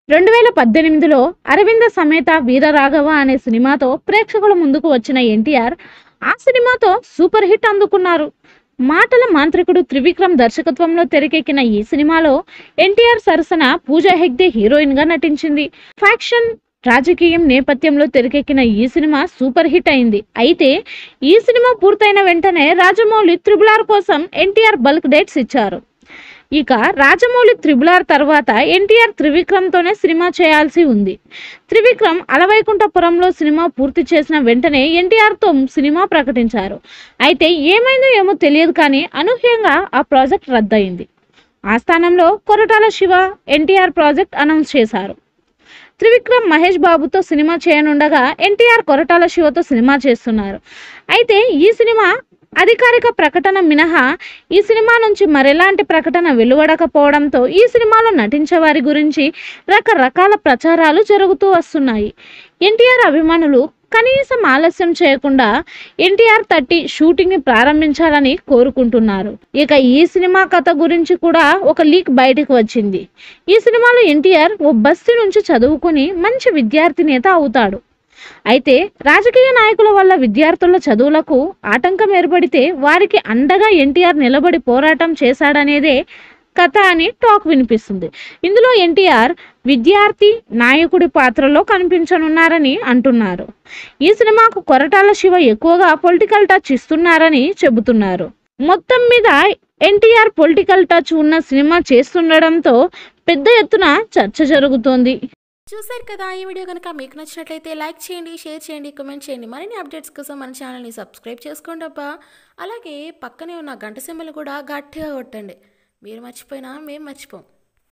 రెండు వేల పద్దెనిమిదిలో అరవింద సమేత వీరరాఘవ అనే సినిమాతో ప్రేక్షకుల ముందుకు వచ్చిన ఎన్టీఆర్ ఆ సినిమాతో సూపర్ హిట్ అందుకున్నారు మాటల మాంత్రికుడు త్రివిక్రమ్ దర్శకత్వంలో తెరకెక్కిన ఈ సినిమాలో ఎన్టీఆర్ సరసన పూజా హెగ్డే హీరోయిన్ గా నటించింది ఫ్యాక్షన్ రాజకీయం నేపథ్యంలో తెరకెక్కిన ఈ సినిమా సూపర్ హిట్ అయింది అయితే ఈ సినిమా పూర్తయిన వెంటనే రాజమౌళి త్రిబులార్ కోసం ఎన్టీఆర్ బల్క్ డేట్స్ ఇచ్చారు ఇక రాజమౌళి త్రిబులార్ తర్వాత ఎన్టీఆర్ త్రివిక్రమ్తోనే సినిమా చేయాల్సి ఉంది త్రివిక్రమ్ అలవైకుంఠపురంలో సినిమా పూర్తి చేసిన వెంటనే ఎన్టీఆర్తో సినిమా ప్రకటించారు అయితే ఏమైందో ఏమో తెలియదు కానీ అనూహ్యంగా ఆ ప్రాజెక్ట్ రద్దయింది ఆ స్థానంలో కొరటాల శివ ఎన్టీఆర్ ప్రాజెక్ట్ అనౌన్స్ చేశారు త్రివిక్రమ్ మహేష్ బాబుతో సినిమా చేయనుండగా ఎన్టీఆర్ కొరటాల శివతో సినిమా చేస్తున్నారు అయితే ఈ సినిమా అధికారిక ప్రకటన మినహా ఈ సినిమా నుంచి మరెలాంటి ప్రకటన వెలువడకపోవడంతో ఈ సినిమాలో నటించే వారి గురించి రకరకాల ప్రచారాలు జరుగుతూ వస్తున్నాయి ఎన్టీఆర్ అభిమానులు కనీసం ఆలస్యం చేయకుండా ఎన్టీఆర్ థర్టీ షూటింగ్ ని ప్రారంభించాలని కోరుకుంటున్నారు ఇక ఈ సినిమా కథ గురించి కూడా ఒక లీక్ బయటకు వచ్చింది ఈ సినిమాలో ఎన్టీఆర్ ఓ బస్తీ నుంచి చదువుకుని మంచి విద్యార్థి నేత అవుతాడు అయితే రాజకీయ నాయకుల వల్ల విద్యార్థుల చదువులకు ఆటంకం ఏర్పడితే వారికి అండగా ఎన్టీఆర్ నిలబడి పోరాటం చేశాడనేదే కథ అని టాక్ వినిపిస్తుంది ఇందులో ఎన్టీఆర్ విద్యార్థి నాయకుడి పాత్రలో కనిపించనున్నారని అంటున్నారు ఈ సినిమాకు కొరటాల శివ ఎక్కువగా పొలిటికల్ టచ్ ఇస్తున్నారని చెబుతున్నారు మొత్తం మీద ఎన్టీఆర్ పొలిటికల్ టచ్ ఉన్న సినిమా చేస్తుండడంతో పెద్ద ఎత్తున చర్చ జరుగుతోంది చూసారు కదా ఈ వీడియో కనుక మీకు నచ్చినట్లయితే లైక్ చేయండి షేర్ చేయండి కామెంట్ చేయండి మరిన్ని అప్డేట్స్ కోసం మన ఛానల్ని సబ్స్క్రైబ్ చేసుకోండి అబ్బా అలాగే పక్కనే ఉన్న గంట సింబల్ కూడా గట్టిగా కొట్టండి మీరు మర్చిపోయినా మేము మర్చిపోం